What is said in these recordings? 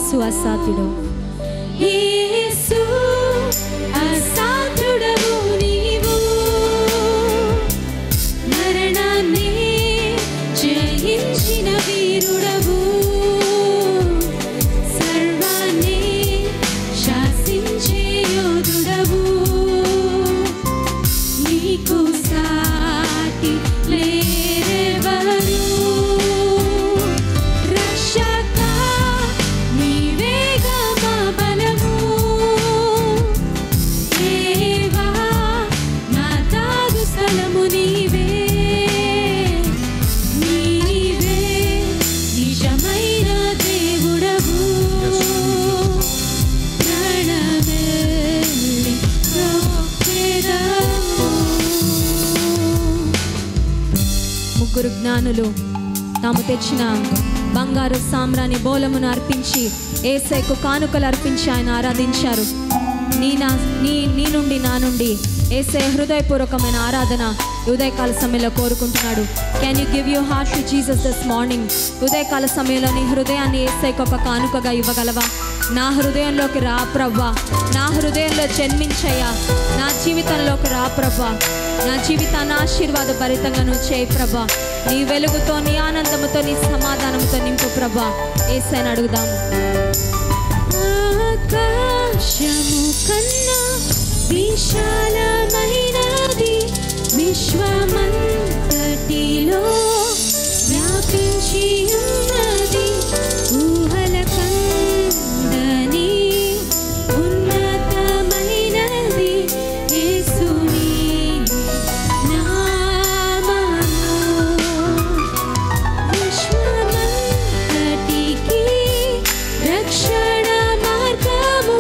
యేసు అసాధ్యుడు యేసు అసాధ్యుడవు నీవు మరణాన్ని జయించిన వీరుడవు సర్వాన్ని శాసించే యోధుడవు నీకు సాటి లేరెవరు రక్షక నీవేగా మా బలము దేవా నా తాగు స్థలము నీవే నీవే నిజమైన దేవుడవు ప్రాణమెల్లి మొక్కెదము. ముగ్గురు జ్ఞానులు తాము తెచ్చిన బంగారు సామ్రాణి బోలమును అర్పించి ఏసైకు కానుకలు అర్పించి ఆయన ఆరాధించారు నీ నా నీ నీ నుండి నా నుండి ఏసే హృదయపూర్వకమైన ఆరాధన ఈ ఉదయకాల సమయంలో కోరుకుంటున్నాడు can you give you heart to Jesus this morning ఉదయకాల సమయంలో నీ హృదయాన్ని ఏసైకి ఒక కానుకగా ఇవ్వగలవా నా హృదయంలోకి రా ప్రవ్వా నా హృదయంలో జన్మించయ్యా నా జీవితంలోకి రా ప్రవ్వా నా జీవితాన్ని ఆశీర్వాద భరితంగా నువ్వు చేయి ప్రభా నీ వెలుగుతో నీ ఆనందముతో నీ సమాధానంతో నింపు ప్రభా ఏసైని అడుగుదాము ఆకాశము కన్నా విశాలమైనది విశ్వమంతటిలో వ్యాపించి ఉన్నది ఊహల కందని ఉన్నతమైనది యేసుని నామము విశ్వమంతటికి రక్షణ మార్గము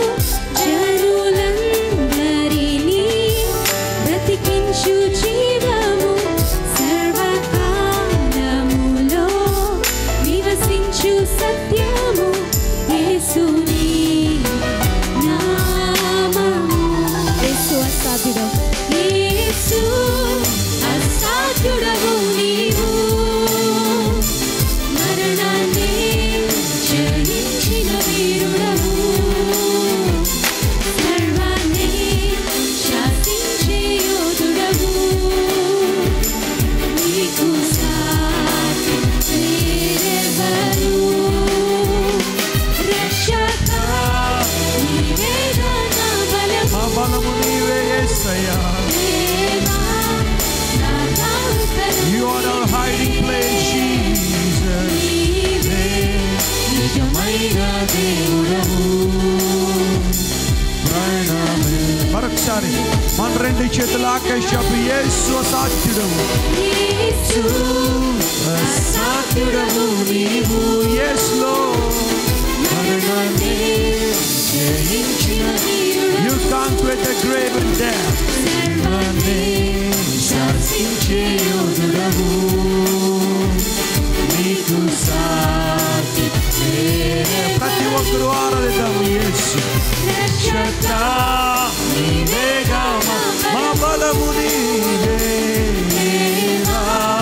జనులందరినీ బ్రతికించు జీవము సర్వకాలములో నివసించు సత్యము యేసుని నామము యేసు అసాధ్యుడు యేసు అసాధ్యుడవు నీవు మరణాన్ని జయించిన వీరుడవు సర్వాన్ని శాసించే యోధుడవు నీకు సాటి లేరెవరు రక్షక నీవేగా నా బలము మా బలము నీవే యేసయ్యా You are our hiding place, Jesus. నిజమైన దేవుడవు ప్రాణమే. మరొకసారి మన రెండు చేతులు ఆకాశపు యేసు అసాధ్యుడవు అసాధ్యుడవు నీవు యేసులో మరణాన్ని జయించిన You conquered the grave and death. మరణాన్ని శాసించే యోధుడవు నీకు సాటి లేరే. ప్రతి ఒక్కరు ఆరాధిద్దాము యేసు రక్షక నీవేగా మా- మా బలము నీవేగా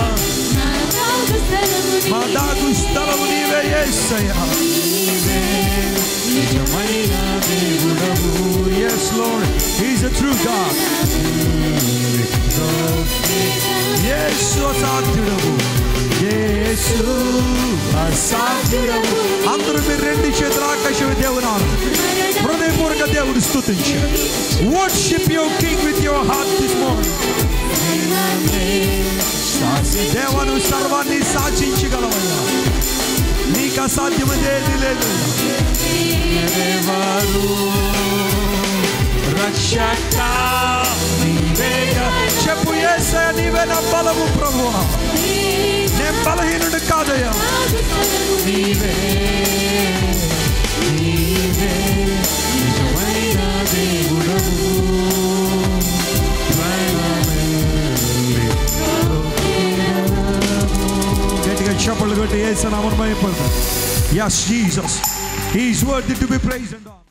మా దాగు స్థలము నీవే యేసయ్యా నీవే నిజమైన దేవుడవు yes lord he's a true god యేసు అసాధ్యుడవు యేసు అసాధ్యుడవు అందరూ మీరు రెండు చేతుల ఆకాశం దేవుని హృదయపూర్వక దేవుడు స్తుతించు worship your king with your heart this morning దేవా నువ్వు సర్వాన్ని సాధించగలవయ్యా నీకు అసాధ్యమేది లేదు దేవారు రక్షక నీవేగా చెప్పు యేసయ్య నీవే నా బలము ప్రభువా నేను బలహీనుడు కాదయ్యా నీవే నీవే నిజమైన దేవుడవు ప్రాణమెల్లి గట్టిగా చప్పట్లు కొట్టి వేసిన అమరమైపోతాం yes Jesus he's worth to be praise and